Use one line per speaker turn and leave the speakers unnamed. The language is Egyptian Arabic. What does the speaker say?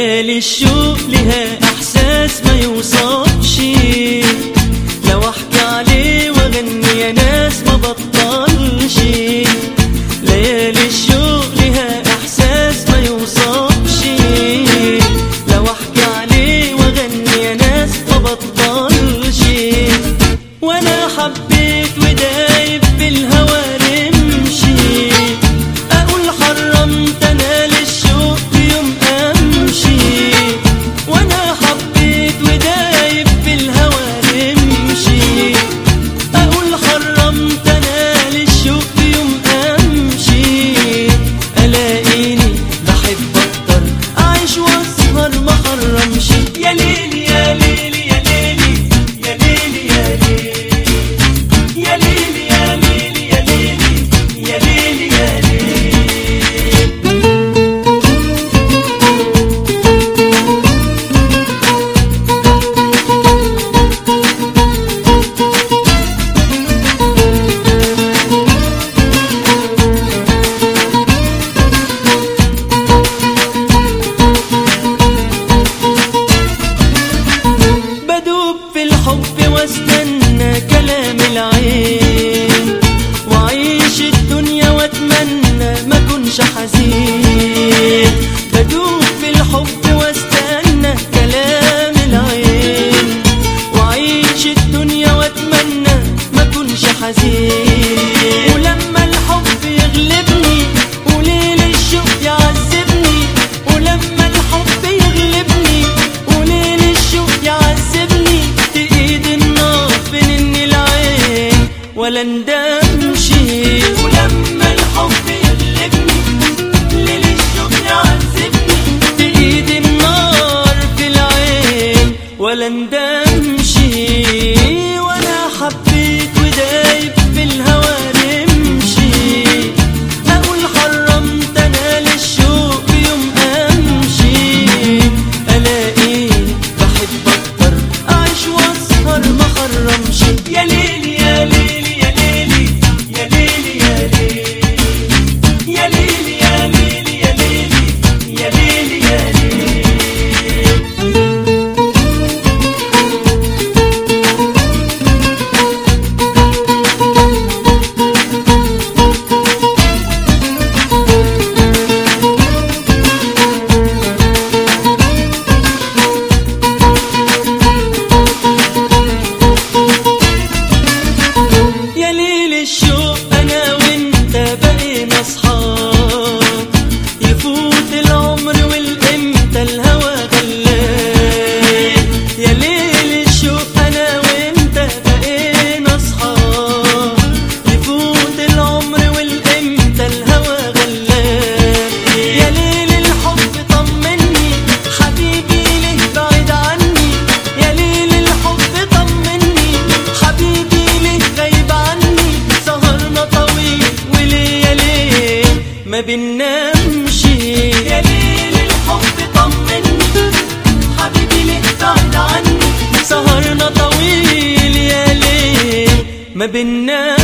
ليالي الشوق لها احساس ما يوصفش لو احكي عليه واغني يا ناس ما بطلش ليالي الشوق لها احساس ما يوصفش لو احكي عليه واغني يا ناس ما بطلش وانا حبيت ودايب بالهوى رمشي اقول حرمت انا للشوق في يوم امشي وانا حبيت ودايب بالهوى رمشي اقول حرمت انا للشوق في يوم امشي الاقيني بحب اكتر اعيش واسهر ما حرمش يا ليلي يا ليلي يا ليلي يا ليلي يا ليلي يا ليلي يا ليلي يا ليلي يا ليلي يا ليلي بدوب في الحب واستنى كلام العين واعيش الدنيا واتمنى ما كنش حزين بدوب في الحب واستنى كلام العين واعيش الدنيا واتمنى ما كنش حزين ولما الحب يغلبني وليل الشوق يعذبني ولما الحب يغلبني وليل الشوق يعذبني تقيد النار بين العين ولا ندمشي ولما الحب يغلبني ليل الشوق يعذبني تقيد النار في العين ولا ندمشي وانا حبيت ودايب في الهوى نمشي اقول حرمت انا للشوق يوم امشي الاقيني بحب اكتر اعيش واسهر ما حرمش يا ليلي يا ليلي يا ليلي يا ليلي يا ليلي يا ليلي يا ليلي يا ليلي يا ليلي يا ليلي يا ليل الشوق انا وانت بقينا اصحاب يفوت العمر والامتى الهوى غلاب يا ليل الشوق انا وانت بقينا اصحاب يفوت العمر والامتى الهوى غلاب يا ليل الحب طمني حبيبي ليه بعيد عني يا ليل الحب طمني حبيبي ليه غايب عني سهرنا طويل وليالي ما بننامش يا ليل الحب طمني حبيبي ليه بعيد عني سهرنا طويل يا ليل ما بننامش